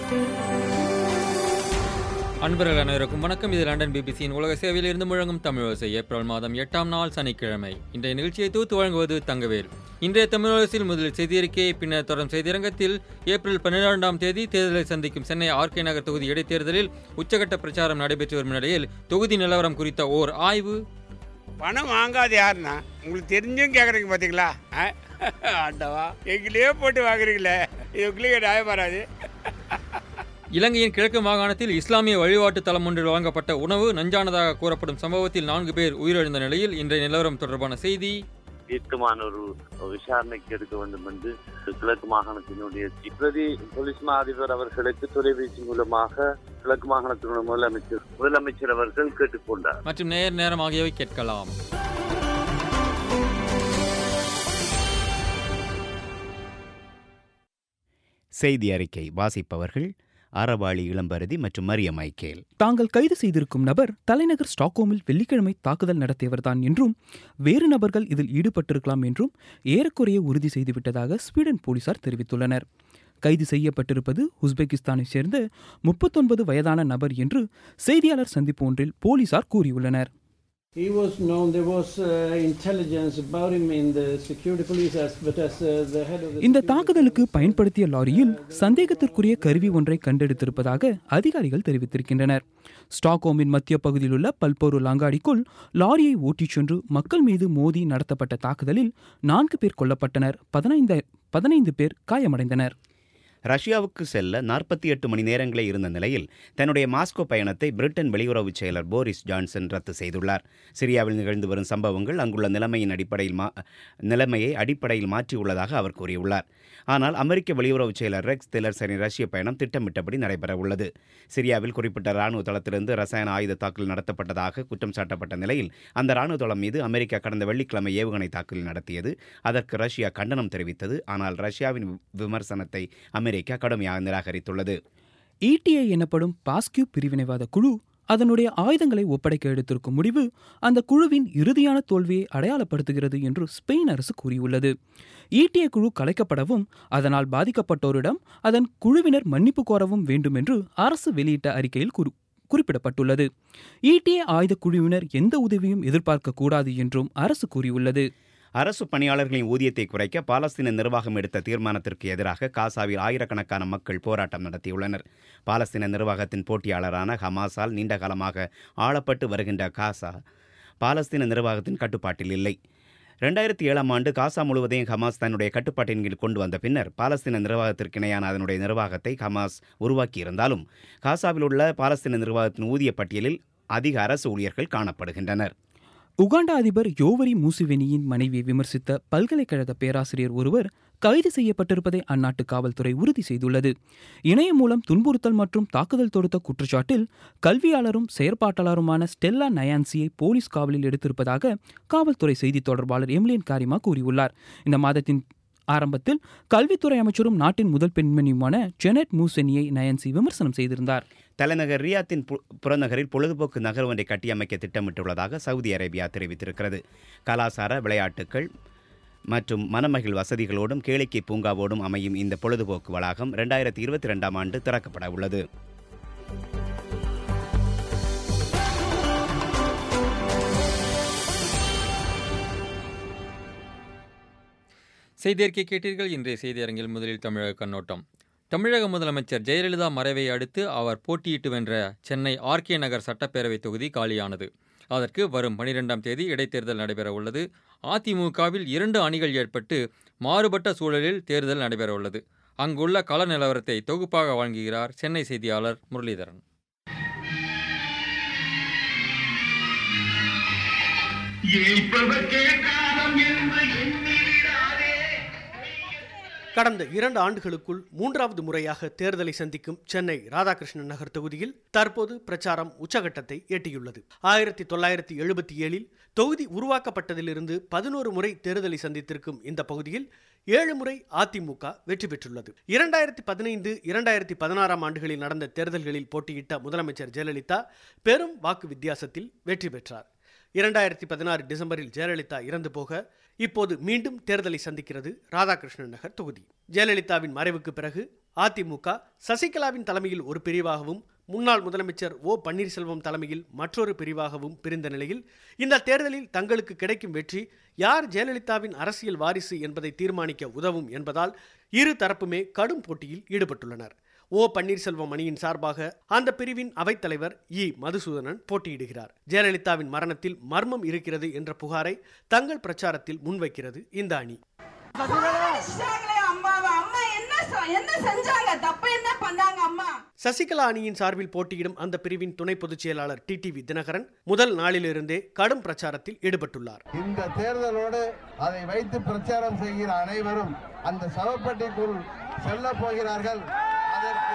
அன்பர்கள் அனைவருக்கும் வணக்கம் இது லண்டன் பிபிசியின் உலக சேவையில் இருந்து முழங்கும் தமிழோசை ஏப்ரல் மாதம் எட்டாம் நாள் சனிக்கிழமை இன்றைய நிகழ்ச்சியை தூத்து வழங்குவது தங்கவேல் இன்றைய தமிழோசில் முதலில் செய்தியறிக்கையை பின்னர் தொடரும் செய்தியரங்கத்தில் ஏப்ரல் பன்னிரெண்டாம் தேதி தேர்தலை சந்திக்கும் சென்னை ஆர்கே நகர் தொகுதி இடைத்தேர்தலில் உச்சகட்ட பிரச்சாரம் நடைபெற்று வரும் நிலையில் தொகுதி நிலவரம் குறித்த ஓர் ஆய்வு பணம் வாங்காது யாருன்னா உங்களுக்கு தெரிஞ்சும் கேட்குறீங்க பார்த்தீங்களா ஆ? ஆண்டவா எங்களே போட்டு வாங்குறீங்களே இது உங்களுக்கு நியாயம் வராது இலங்கையின் கிழக்கு மாகாணத்தில் இஸ்லாமிய வழிபாட்டு தலம் ஒன்றில் வழங்கப்பட்ட உணவு நஞ்சானதாக கூறப்படும் சம்பவத்தில் நான்கு பேர் உயிரிழந்த நிலையில் இன்றைய நிலவரம் தொடர்பான செய்தி தீர்க்கமான ஒரு விசாரணைக்கு எடுக்க வேண்டும் என்று கிழக்கு மாகாணத்தினுடைய பிரதி போலீஸ் மா அதிபர் அவர்களுக்கு தொலைபேசி மூலமாக கிழக்கு மாகாணத்தினுடைய முதலமைச்சர் முதலமைச்சர் அவர்கள் கேட்டுக்கொண்டார் மற்றும் நேர் நேரம் ஆகியவை கேட்கலாம் செய்தி அறிக்கை வாசிப்பவர்கள் அறவாளி இளம்பரதி மற்றும் மரிய மைக்கேல் தாங்கள் கைது செய்திருக்கும் நபர் தலைநகர் ஸ்டாக்ஹோமில் வெள்ளிக்கிழமை தாக்குதல் நடத்தியவர்தான் என்றும் வேறு நபர்கள் இதில் ஈடுபட்டிருக்கலாம் என்றும் ஏறக்குறைய உறுதி செய்துவிட்டதாக ஸ்வீடன் போலீசார் தெரிவித்துள்ளனர் கைது செய்யப்பட்டிருப்பது உஸ்பெகிஸ்தானைச் சேர்ந்த முப்பத்தொன்பது வயதான நபர் என்று செய்தியாளர் சந்திப்பு ஒன்றில் போலீசார் கூறியுள்ளனர் He was known, there was uh, intelligence about him in the security police, as, but as uh, the head of the இந்த security தாக்குதலுக்கு police- பயன்படுத்திய லாரியில் சந்தேகத்திற்குரிய கருவி ஒன்றை கண்டெடுத்திருப்பதாக அதிகாரிகள் தெரிவித்திருக்கின்றனர் ஸ்டாக்ஹோமின் மத்திய பகுதியில் உள்ள பல்பொரு லாங்காடிக்குள் லாரியை ஓட்டிச் சென்று மக்கள் மீது மோதி நடத்தப்பட்ட தாக்குதலில் நான்கு பேர் கொல்லப்பட்டனர் பதினைந்து பதினைந்து பேர் காயமடைந்தனர் ரஷ்யாவுக்கு செல்ல நாற்பத்தி எட்டு மணி நேரங்களே இருந்த நிலையில் தன்னுடைய மாஸ்கோ பயணத்தை பிரிட்டன் வெளியுறவுச் செயலர் போரிஸ் ஜான்சன் ரத்து செய்துள்ளார் சிரியாவில் நிகழ்ந்து வரும் சம்பவங்கள் அங்குள்ள நிலைமையின் அடிப்படையில் மா நிலைமையை அடிப்படையில் மாற்றியுள்ளதாக அவர் கூறியுள்ளார் ஆனால் அமெரிக்க வெளியுறவுச் செயலர் ரெக்ஸ் திலர்சனின் ரஷ்ய பயணம் திட்டமிட்டபடி நடைபெற உள்ளது சிரியாவில் குறிப்பிட்ட ராணுவ தளத்திலிருந்து ரசாயன ஆயுத தாக்குதல் நடத்தப்பட்டதாக குற்றம் சாட்டப்பட்ட நிலையில் அந்த ராணுவ தளம் மீது அமெரிக்கா கடந்த வெள்ளிக்கிழமை ஏவுகணை தாக்குதல் நடத்தியது அதற்கு ரஷ்யா கண்டனம் தெரிவித்தது ஆனால் ரஷ்யாவின் வி- விமர்சனத்தை அமெரிக்கா கடுமையாக நிராகரித்துள்ளது இடிஐ எனப்படும் பாஸ்கியூ பிரிவினைவாத குழு அதனுடைய ஆயுதங்களை ஒப்படைக்க எடுத்திருக்கும் முடிவு அந்த குழுவின் இறுதியான தோல்வியை அடையாளப்படுத்துகிறது என்று ஸ்பெயின் அரசு கூறியுள்ளது இடிஐ குழு கலைக்கப்படவும் அதனால் பாதிக்கப்பட்டோரிடம் அதன் குழுவினர் மன்னிப்பு கோரவும் வேண்டும் என்று அரசு வெளியிட்ட அறிக்கையில் குறி குறிப்பிடப்பட்டுள்ளது இடிஐ ஆயுத குழுவினர் எந்த உதவியும் எதிர்பார்க்க கூடாது என்றும் அரசு கூறியுள்ளது அரசு பணியாளர்களின் ஊதியத்தை குறைக்க பாலஸ்தீன நிர்வாகம் எடுத்த தீர்மானத்திற்கு எதிராக காசாவில் ஆயிரக்கணக்கான மக்கள் போராட்டம் நடத்தியுள்ளனர் பாலஸ்தீன நிர்வாகத்தின் போட்டியாளரான ஹமாஸால் நீண்ட காலமாக ஆளப்பட்டு வருகின்ற காசா பாலஸ்தீன நிர்வாகத்தின் கட்டுப்பாட்டில் இல்லை ரெண்டாயிரத்தி ஏழாம் ஆண்டு காசா முழுவதையும் ஹமாஸ் தன்னுடைய கட்டுப்பாட்டின் கீழ் கொண்டு வந்த பின்னர் பாலஸ்தீன நிர்வாகத்திற்கு இணையான அதனுடைய நிர்வாகத்தை ஹமாஸ் உருவாக்கியிருந்தாலும் காசாவில் உள்ள பாலஸ்தீன நிர்வாகத்தின் ஊதிய பட்டியலில் அதிக அரசு ஊழியர்கள் காணப்படுகின்றனர் உகாண்டா அதிபர் யோவரி மூசிவெனியின் மனைவியை விமர்சித்த பல்கலைக்கழக பேராசிரியர் ஒருவர் கைது செய்யப்பட்டிருப்பதை அந்நாட்டு காவல்துறை உறுதி செய்துள்ளது இணையம் மூலம் துன்புறுத்தல் மற்றும் தாக்குதல் தொடுத்த குற்றச்சாட்டில் கல்வியாளரும் செயற்பாட்டாளருமான ஸ்டெல்லா நயான்சியை போலீஸ் காவலில் எடுத்திருப்பதாக காவல்துறை செய்தித் தொடர்பாளர் எம்லியன் காரிமா கூறியுள்ளார் இந்த மாதத்தின் ஆரம்பத்தில் கல்வித்துறை அமைச்சரும் நாட்டின் முதல் பெண்மணியுமான ஜெனட் மூசெனியை நயன்சி விமர்சனம் செய்திருந்தார் தலைநகர் ரியாத்தின் பு- புறநகரில் பொழுதுபோக்கு நகர் ஒன்றை கட்டியமைக்க திட்டமிட்டுள்ளதாக சவுதி அரேபியா தெரிவித்திருக்கிறது கலாசார விளையாட்டுகள் மற்றும் மனமகிழ் வசதிகளோடும் கேளிக்கை பூங்காவோடும் அமையும் இந்த பொழுதுபோக்கு வளாகம் ரெண்டாயிரத்தி இருபத்தி ரெண்டாம் ஆண்டு திறக்கப்பட உள்ளது செய்தியறிக்கை கேட்டீர்கள் இன்றைய செய்தியரங்கில் முதலில் தமிழக கண்ணோட்டம் தமிழக முதலமைச்சர் ஜெயலலிதா மறைவை அடுத்து அவர் போட்டியிட்டு வென்ற சென்னை ஆர்கே நகர் சட்டப்பேரவை தொகுதி காலியானது அதற்கு வரும் பனிரெண்டாம் தேதி இடைத்தேர்தல் நடைபெற உள்ளது அதிமுகவில் இரண்டு அணிகள் ஏற்பட்டு மாறுபட்ட சூழலில் தேர்தல் நடைபெற உள்ளது அங்குள்ள கள நிலவரத்தை தொகுப்பாக வழங்குகிறார் சென்னை செய்தியாளர் முரளிதரன் கடந்த இரண்டு ஆண்டுகளுக்குள் மூன்றாவது முறையாக தேர்தலை சந்திக்கும் சென்னை ராதாகிருஷ்ணன் நகர் தொகுதியில் தற்போது பிரச்சாரம் உச்சகட்டத்தை எட்டியுள்ளது ஆயிரத்தி தொள்ளாயிரத்தி எழுபத்தி ஏழில் தொகுதி உருவாக்கப்பட்டதிலிருந்து பதினோரு முறை தேர்தலை சந்தித்திருக்கும் இந்த பகுதியில் ஏழு முறை அதிமுக வெற்றி பெற்றுள்ளது இரண்டாயிரத்தி பதினைந்து இரண்டாயிரத்தி பதினாறாம் ஆண்டுகளில் நடந்த தேர்தல்களில் போட்டியிட்ட முதலமைச்சர் ஜெயலலிதா பெரும் வாக்கு வித்தியாசத்தில் வெற்றி பெற்றார் இரண்டாயிரத்தி பதினாறு டிசம்பரில் ஜெயலலிதா இறந்து போக இப்போது மீண்டும் தேர்தலை சந்திக்கிறது ராதாகிருஷ்ணன் நகர் தொகுதி ஜெயலலிதாவின் மறைவுக்கு பிறகு அதிமுக சசிகலாவின் தலைமையில் ஒரு பிரிவாகவும் முன்னாள் முதலமைச்சர் ஓ பன்னீர்செல்வம் தலைமையில் மற்றொரு பிரிவாகவும் பிரிந்த நிலையில் இந்த தேர்தலில் தங்களுக்கு கிடைக்கும் வெற்றி யார் ஜெயலலிதாவின் அரசியல் வாரிசு என்பதை தீர்மானிக்க உதவும் என்பதால் இரு தரப்புமே கடும் போட்டியில் ஈடுபட்டுள்ளனர் ஓ பன்னீர்செல்வம் அணியின் சார்பாக அந்த பிரிவின் அவைத்தலைவர் இ மதுசூதனன் போட்டியிடுகிறார் ஜெயலலிதாவின் மரணத்தில் மர்மம் இருக்கிறது என்ற புகாரை தங்கள் பிரச்சாரத்தில் முன்வைக்கிறது இந்த அணி அடிச்சிட்டாங்களே அம்மாவை அம்மா என்ன சொ- என்ன செஞ்சாங்க தப்பு என்ன பண்ணாங்க அம்மா சசிகலா அணியின் சார்பில் போட்டியிடும் அந்த பிரிவின் துணை பொதுச் செயலாளர் டிடிவி தினகரன் முதல் நாளிலிருந்தே கடும் பிரச்சாரத்தில் ஈடுபட்டுள்ளார் இந்த தேர்தலோடு அதை வைத்து பிரச்சாரம் செய்கிற அனைவரும் அந்த சவப்பட்டிக்குள் செல்ல போகிறார்கள் அதற்கு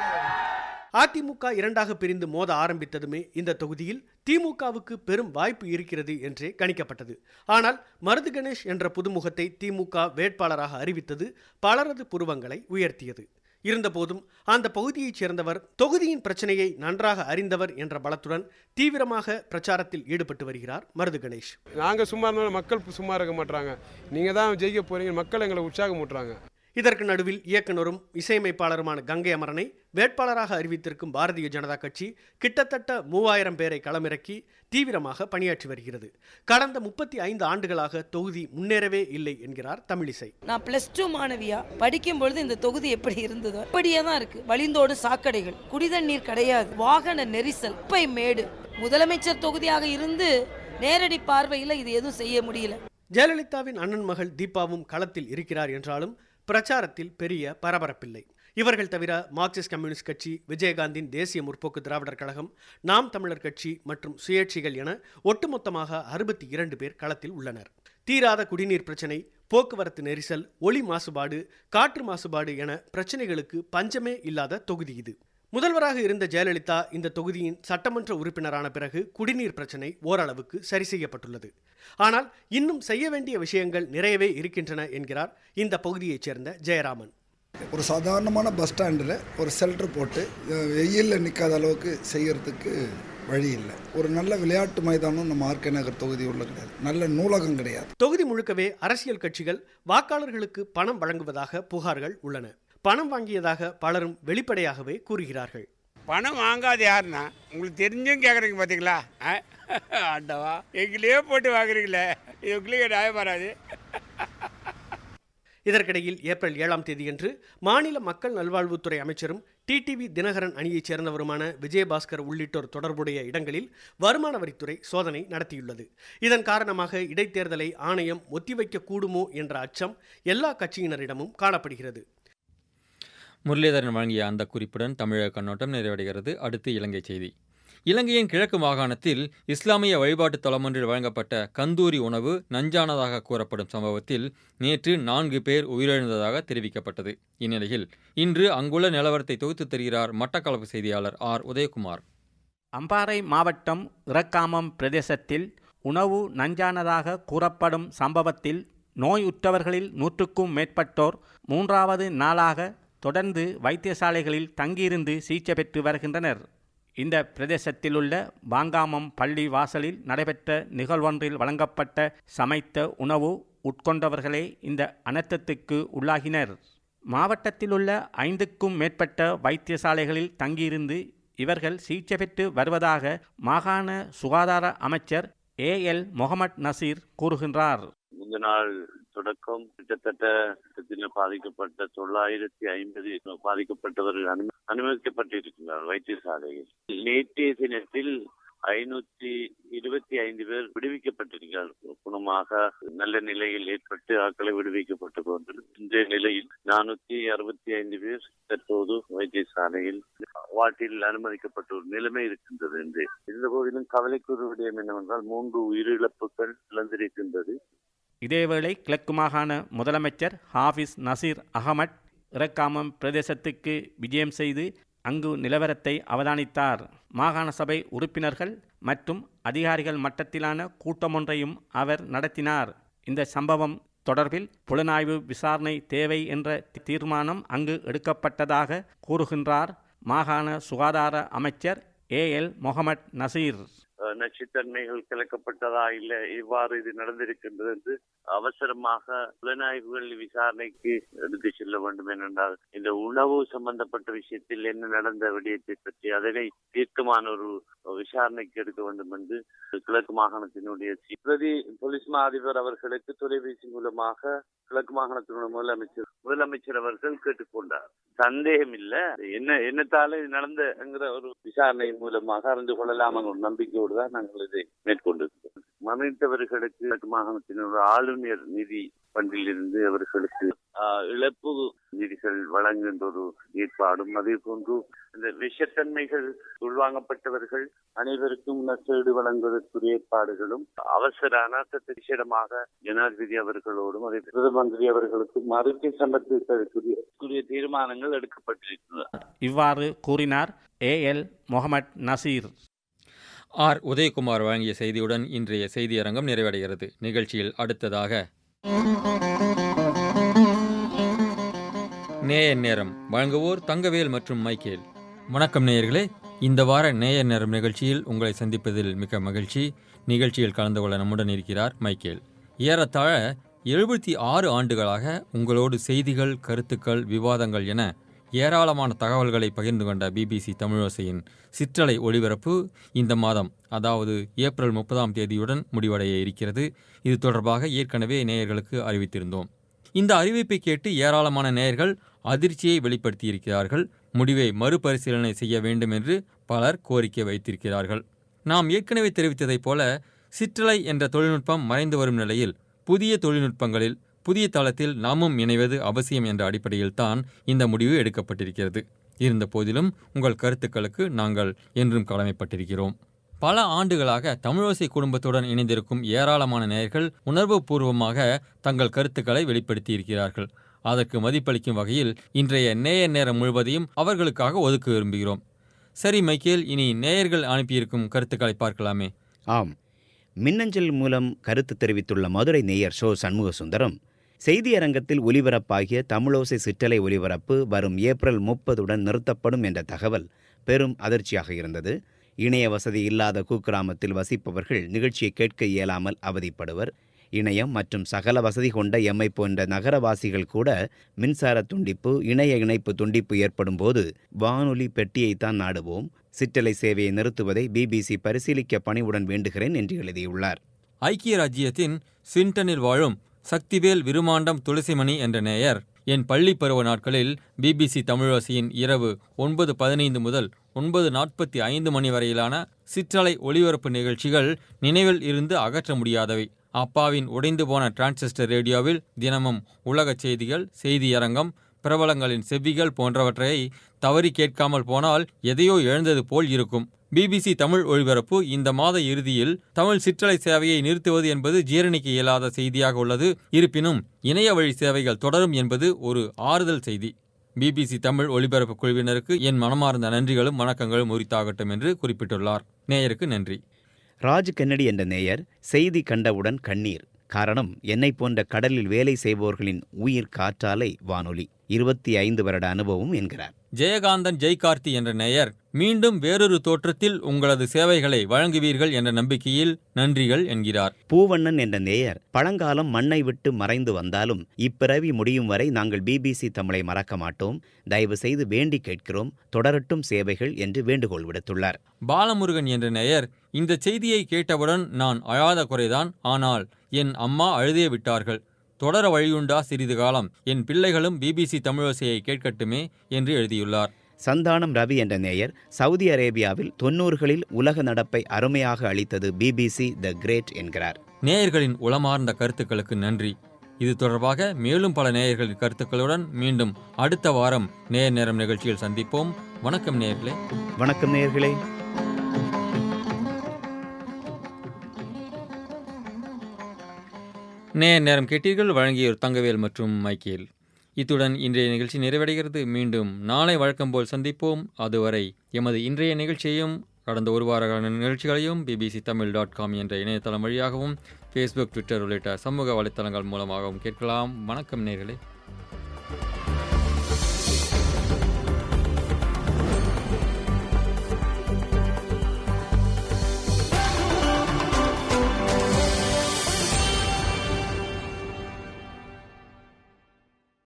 அதிமுக இரண்டாக பிரிந்து மோத ஆரம்பித்ததுமே இந்த தொகுதியில் திமுகவுக்கு பெரும் வாய்ப்பு இருக்கிறது என்றே கணிக்கப்பட்டது ஆனால் மருது கணேஷ் என்ற புதுமுகத்தை திமுக வேட்பாளராக அறிவித்தது பலரது புருவங்களை உயர்த்தியது இருந்தபோதும் அந்த பகுதியைச் சேர்ந்தவர் தொகுதியின் பிரச்சனையை நன்றாக அறிந்தவர் என்ற பலத்துடன் தீவிரமாக பிரச்சாரத்தில் ஈடுபட்டு வருகிறார் மருது கணேஷ் நாங்கள் சும்மா இருந்தாலும் மக்கள் சும்மா இருக்க மாட்டாங்க நீங்கள் தான் ஜெயிக்க போறீங்க மக்கள் எங்களை உற்சாகம் ஊட்டுறாங்க இதற்கு நடுவில் இயக்குனரும் இசையமைப்பாளருமான கங்கை அமரனை வேட்பாளராக அறிவித்திருக்கும் பாரதிய ஜனதா கட்சி கிட்டத்தட்ட மூவாயிரம் பேரை களமிறக்கி தீவிரமாக பணியாற்றி வருகிறது கடந்த முப்பத்தி ஐந்து ஆண்டுகளாக தொகுதி முன்னேறவே இல்லை என்கிறார் தமிழிசை நான் பிளஸ் டூ மாணவியா படிக்கும் பொழுது இந்த தொகுதி எப்படி இருந்ததோ அப்படியே தான் இருக்கு வழிந்தோடு சாக்கடைகள் குடிதண்ணீர் கிடையாது வாகன நெரிசல் குப்பை மேடு முதலமைச்சர் தொகுதியாக இருந்து நேரடி பார்வையில் இது எதுவும் செய்ய முடியல ஜெயலலிதாவின் அண்ணன் மகள் தீபாவும் களத்தில் இருக்கிறார் என்றாலும் பிரச்சாரத்தில் பெரிய பரபரப்பில்லை இவர்கள் தவிர மார்க்சிஸ்ட் கம்யூனிஸ்ட் கட்சி விஜயகாந்தின் தேசிய முற்போக்கு திராவிடர் கழகம் நாம் தமிழர் கட்சி மற்றும் சுயேட்சிகள் என ஒட்டுமொத்தமாக அறுபத்தி இரண்டு பேர் களத்தில் உள்ளனர் தீராத குடிநீர் பிரச்சனை போக்குவரத்து நெரிசல் ஒளி மாசுபாடு காற்று மாசுபாடு என பிரச்சனைகளுக்கு பஞ்சமே இல்லாத தொகுதி இது முதல்வராக இருந்த ஜெயலலிதா இந்த தொகுதியின் சட்டமன்ற உறுப்பினரான பிறகு குடிநீர் பிரச்சனை ஓரளவுக்கு சரி செய்யப்பட்டுள்ளது ஆனால் இன்னும் செய்ய வேண்டிய விஷயங்கள் நிறையவே இருக்கின்றன என்கிறார் இந்த பகுதியைச் சேர்ந்த ஜெயராமன் ஒரு சாதாரணமான பஸ் ஸ்டாண்டில் ஒரு ஷெல்டர் போட்டு அஹ், வெயிலில் நிற்காத அளவுக்கு செய்யறதுக்கு வழி இல்லை ஒரு நல்ல விளையாட்டு மைதானம் நம்ம ஆர்கே நகர் தொகுதி உள்ள கிடையாது நல்ல நூலகம் கிடையாது தொகுதி முழுக்கவே அரசியல் கட்சிகள் வாக்காளர்களுக்கு பணம் வழங்குவதாக புகார்கள் உள்ளன பணம் வாங்கியதாக பலரும் வெளிப்படையாகவே கூறுகிறார்கள் பணம் வாங்காது யாருன்னா உங்களுக்கு தெரிஞ்சும் கேட்குறீங்க பார்த்தீங்களா ஆ? ஆண்டவா எங்களையே போட்டு வாங்குறீங்களே இது உங்களுக்கு நியாயம் வராது இதற்கிடையில் ஏப்ரல் ஏழாம் தேதியன்று மாநில மக்கள் நல்வாழ்வுத்துறை அமைச்சரும் டிடிவி தினகரன் அணியைச் சேர்ந்தவருமான விஜயபாஸ்கர் உள்ளிட்டோர் தொடர்புடைய இடங்களில் வருமான வரித்துறை சோதனை நடத்தியுள்ளது இதன் காரணமாக இடைத்தேர்தலை ஆணையம் ஒத்திவைக்க கூடுமோ என்ற அச்சம் எல்லா கட்சியினரிடமும் காணப்படுகிறது முரளிதரன் வழங்கிய அந்த குறிப்புடன் தமிழக கண்ணோட்டம் நிறைவடைகிறது அடுத்து இலங்கை செய்தி இலங்கையின் கிழக்கு மாகாணத்தில் இஸ்லாமிய வழிபாட்டுத் தலமொன்றில் வழங்கப்பட்ட கந்தூரி உணவு நஞ்சானதாக கூறப்படும் சம்பவத்தில் நேற்று நான்கு பேர் உயிரிழந்ததாக தெரிவிக்கப்பட்டது இந்நிலையில் இன்று அங்குள்ள நிலவரத்தை தொகுத்து தருகிறார் மட்டக்களப்பு செய்தியாளர் ஆர் உதயகுமார் அம்பாறை மாவட்டம் இறக்காமம் பிரதேசத்தில் உணவு நஞ்சானதாக கூறப்படும் சம்பவத்தில் நோயுற்றவர்களில் நூற்றுக்கும் மேற்பட்டோர் மூன்றாவது நாளாக தொடர்ந்து வைத்தியசாலைகளில் தங்கியிருந்து சிகிச்சை பெற்று வருகின்றனர் இந்த பிரதேசத்தில் உள்ள வாங்காமம் பள்ளி வாசலில் நடைபெற்ற நிகழ்வொன்றில் வழங்கப்பட்ட சமைத்த உணவு உட்கொண்டவர்களே இந்த அனர்த்தத்துக்கு உள்ளாகினர் மாவட்டத்தில் உள்ள ஐந்துக்கும் மேற்பட்ட வைத்தியசாலைகளில் தங்கியிருந்து இவர்கள் சிகிச்சை பெற்று வருவதாக மாகாண சுகாதார அமைச்சர் ஏ எல் முகமது நசீர் கூறுகின்றார் முந்த நாள் தொடக்கம் கிட்டத்தட்ட இதில் பாதிக்கப்பட்ட தொள்ளாயிரத்தி ஐம்பது பாதிக்கப்பட்டவர்கள் அனுமதி அனுமதிக்கப்பட்டிருக்கிறார் வைத்தியசாலையில் நேற்றைய தினத்தில் ஐநூத்தி இருபத்தி ஐந்து பேர் விடுவிக்கப்பட்டிருக்கிறார் குணமாக நல்ல நிலையில் ஏற்பட்டு ஆட்களை விடுவிக்கப்பட்டு கொண்டது இந்த நிலையில் நானூத்தி அறுபத்தி ஐந்து பேர் தற்போது வைத்தியசாலையில் வாட்டில் அனுமதிக்கப்பட்ட ஒரு நிலைமை இருக்கின்றது என்று இருந்த போதிலும் கவலைக்குரிய விடயம் என்னவென்றால் மூன்று உயிரிழப்புகள் இழந்திருக்கின்றது இதேவேளை கிழக்கு மாகாண முதலமைச்சர் ஹாஃபிஸ் நசீர் அகமட் இறக்காமம் பிரதேசத்துக்கு விஜயம் செய்து அங்கு நிலவரத்தை அவதானித்தார் மாகாண சபை உறுப்பினர்கள் மற்றும் அதிகாரிகள் மட்டத்திலான கூட்டமொன்றையும் அவர் நடத்தினார் இந்த சம்பவம் தொடர்பில் புலனாய்வு விசாரணை தேவை என்ற தீர்மானம் அங்கு எடுக்கப்பட்டதாக கூறுகின்றார் மாகாண சுகாதார அமைச்சர் ஏ எல் முகமது நசீர் அஹ், நச்சுத்தன்மைகள் கலக்கப்பட்டதா இல்லை இவ்வாறு இது நடந்திருக்கின்றது என்று அவசரமாக புலனாய்வுகள் விசாரணைக்கு எடுத்து செல்ல வேண்டும் ஏனென்றால் இந்த உணவு சம்பந்தப்பட்ட விஷயத்தில் என்ன நடந்த விடயத்தை பற்றி அதனை தீர்க்கமான ஒரு விசாரணைக்கு எடுக்க வேண்டும் என்று கிழக்கு மாகாணத்தினுடைய பிரதி போலீஸ் மா அதிபர் அவர்களுக்கு தொலைபேசி மூலமாக கிழக்கு மாகாணத்தினுடைய முதலமைச்சர் முதலமைச்சர் அவர்கள் கேட்டுக்கொண்டார் சந்தேகம் இல்ல என்ன என்னத்தால இது நடந்தங்கிற ஒரு விசாரணை மூலமாக அறிந்து கொள்ளலாம் என்ற ஒரு நம்பிக்கையோடு தான் நாங்கள் இதை மேற்கொண்டிருக்கிறோம் மறைந்தவர்களுக்கு கிழக்கு மாகாணத்தினுடைய ஆளுநர் நிதி பண்டிலிருந்து அவர்களுக்கு ஆஹ், இழப்பு நிதிகள் வழங்குகின்ற ஒரு ஏற்பாடும் அதே போன்று இந்த விஷத்தன்மைகள் உள்வாங்கப்பட்டவர்கள் அனைவருக்கும் நஷ்டஈடு வழங்குவதற்குரிய ஏற்பாடுகளும் அவசர அனாசத்தை விசேடமாக ஜனாதிபதி அவர்களோடும் அதே பிரதம மந்திரி அவர்களுக்கும் அறிக்கை சமர்ப்பிப்பதற்குரிய தீர்மானங்கள் எடுக்கப்பட்டிருக்கிறது இவ்வாறு கூறினார் A L Mohamed Naseer R Udayakumar வழங்கிய செய்தியுடன் இன்றைய செய்தியரங்கம் நிறைவடைகிறது நிகழ்ச்சியில் அடுத்ததாக நேயர் நேரம் வழங்குவோர் தங்கவேல் மற்றும் மைக்கேல் வணக்கம் நேயர்களே இந்த வார நேயர் நேரம் நிகழ்ச்சியில் உங்களை சந்திப்பதில் மிக மகிழ்ச்சி நிகழ்ச்சியில் கலந்து கொள்ள நம்முடன் இருக்கிறார் மைக்கேல் ஏறத்தாழ எழுபத்தி ஆறு ஆண்டுகளாக உங்களோடு செய்திகள் கருத்துக்கள் விவாதங்கள் என ஏராளமான தகவல்களை பகிர்ந்து கொண்ட பிபிசி தமிழோசையின் சிற்றலை ஒளிபரப்பு இந்த மாதம் அதாவது ஏப்ரல் முப்பதாம் தேதியுடன் முடிவடைய இருக்கிறது இது தொடர்பாக ஏற்கனவே நேயர்களுக்கு அறிவித்திருந்தோம் இந்த அறிவிப்பை கேட்டு ஏராளமான நேயர்கள் அதிர்ச்சியை வெளிப்படுத்தியிருக்கிறார்கள் முடிவை மறுபரிசீலனை செய்ய வேண்டும் என்று பலர் கோரிக்கை வைத்திருக்கிறார்கள் நாம் ஏற்கனவே தெரிவித்ததைப் போல சிற்றலை என்ற தொழில்நுட்பம் மறைந்து வரும் நிலையில் புதிய தொழில்நுட்பங்களில் புதிய தளத்தில் நாமும் இணைவது அவசியம் என்ற அடிப்படையில் தான் இந்த முடிவு எடுக்கப்பட்டிருக்கிறது இருந்த போதிலும் உங்கள் கருத்துக்களுக்கு நாங்கள் என்றும் கடமைப்பட்டிருக்கிறோம் பல ஆண்டுகளாக தமிழோசை குடும்பத்துடன் இணைந்திருக்கும் ஏராளமான நேயர்கள் உணர்வுபூர்வமாக தங்கள் கருத்துக்களை வெளிப்படுத்தியிருக்கிறார்கள் அதற்கு மதிப்பளிக்கும் வகையில் இன்றைய நேயர் நேரம் முழுவதையும் அவர்களுக்காக ஒதுக்க விரும்புகிறோம் சரி மைக்கேல் இனி நேயர்கள் அனுப்பியிருக்கும் கருத்துக்களை பார்க்கலாமே ஆம் மின்னஞ்சல் மூலம் கருத்து தெரிவித்துள்ள மதுரை நேயர் ஷோ சண்முக சுந்தரம் செய்தியரங்கத்தில் ஒலிபரப்பாகிய தமிழோசை சிற்றலை ஒலிபரப்பு வரும் ஏப்ரல் முப்பதுடன் நிறுத்தப்படும் என்ற தகவல் பெரும் அதிர்ச்சியாக இருந்தது இணைய வசதி இல்லாத குக்கிராமத்தில் வசிப்பவர்கள் நிகழ்ச்சியை கேட்க இயலாமல் அவதிப்படுவர் இணையம் மற்றும் சகல வசதி கொண்ட எம்மை போன்ற நகரவாசிகள் கூட மின்சார துண்டிப்பு இணைய இணைப்பு துண்டிப்பு ஏற்படும் போது வானொலி பெட்டியைத்தான் நாடுவோம் சிற்றலை சேவையை நிறுத்துவதை பிபிசி பரிசீலிக்க பணிவுடன் வேண்டுகிறேன் என்று எழுதியுள்ளார் ஐக்கிய ராஜ்யத்தின் சின்டனில் வாழும் சக்திவேல் விருமாண்டம் துளசிமணி என்ற நேயர் என் பள்ளி பருவ நாட்களில் பிபிசி தமிழோசையின் இரவு ஒன்பது பதினைந்து முதல் ஒன்பது நாற்பத்தி ஐந்து மணி வரையிலான சிற்றலை ஒளிபரப்பு நிகழ்ச்சிகள் நினைவில் இருந்து அகற்ற முடியாதவை அப்பாவின் உடைந்து போன டிரான்சிஸ்டர் ரேடியோவில் தினமும் உலகச் செய்திகள் செய்தியரங்கம் பிரபலங்களின் செவ்விகள் போன்றவற்றை தவறி கேட்காமல் போனால் எதையோ இழந்தது போல் இருக்கும் பிபிசி தமிழ் ஒளிபரப்பு இந்த மாத இறுதியில் தமிழ் சிற்றலை சேவையை நிறுத்துவது என்பது ஜீரணிக்க இயலாத செய்தியாக உள்ளது இருப்பினும் இணைய வழி சேவைகள் தொடரும் என்பது ஒரு ஆறுதல் செய்தி பிபிசி தமிழ் ஒலிபரப்பு குழுவினருக்கு என் மனமார்ந்த நன்றிகளும் வணக்கங்களும் உரித்தாகட்டும் என்று குறிப்பிட்டுள்ளார் நேயருக்கு நன்றி ராஜ் கென்னடி என்ற நேயர் செய்தி கண்டவுடன் கண்ணீர் காரணம் என்னை போன்ற கடலில் வேலை செய்பவர்களின் உயிர் காற்றாலை வானொலி இருபத்தி ஐந்து வருட அனுபவம் என்கிறார் ஜெயகாந்தன் ஜெய்கார்த்தி என்ற நேயர் மீண்டும் வேறொரு தோற்றத்தில் உங்களது சேவைகளை வழங்குவீர்கள் என்ற நம்பிக்கையில் நன்றிகள் என்கிறார் பூவண்ணன் என்ற நேயர் பழங்காலம் மண்ணை விட்டு மறைந்து வந்தாலும் இப்பிறவி முடியும் வரை நாங்கள் பிபிசி தமிழை மறக்க மாட்டோம் தயவு செய்து வேண்டி கேட்கிறோம் தொடரட்டும் சேவைகள் என்று வேண்டுகோள் விடுத்துள்ளார் பாலமுருகன் என்ற நேயர் இந்த செய்தியை கேட்டவுடன் நான் அழாத குறைதான் ஆனால் என் அம்மா அழுதே விட்டார்கள் தொடர வழியுண்டா சிறிது காலம் என் பிள்ளைகளும் பிபிசி தமிழோசையை கேட்கட்டுமே என்று எழுதியுள்ளார் சந்தானம் ரவி என்ற நேயர் சவுதி அரேபியாவில் தொன்னூறுகளில் உலக நடப்பை அருமையாக அளித்தது பிபிசி த கிரேட் என்கிறார் நேயர்களின் உளமார்ந்த கருத்துக்களுக்கு நன்றி இது தொடர்பாக மேலும் பல நேயர்களின் கருத்துக்களுடன் மீண்டும் அடுத்த வாரம் நேயர் நேரம் நிகழ்ச்சியில் சந்திப்போம் வணக்கம் நேயர்களே வணக்கம் நேயர்களே நேர் நேரம் கேட்டீர்கள் வழங்கியோர் தங்கவேல் மற்றும் மைக்கேல் இத்துடன் இன்றைய நிகழ்ச்சி நிறைவடைகிறது மீண்டும் நாளை வழக்கம் போல் சந்திப்போம் அதுவரை எமது இன்றைய நிகழ்ச்சியையும் கடந்த ஒரு வார கால நிகழ்ச்சிகளையும் பிபிசி தமிழ் டாட் காம் என்ற இணையதளம் வழியாகவும் ஃபேஸ்புக் ட்விட்டர் உள்ளிட்ட சமூக வலைத்தளங்கள் மூலமாகவும் கேட்கலாம் வணக்கம் நேர்களே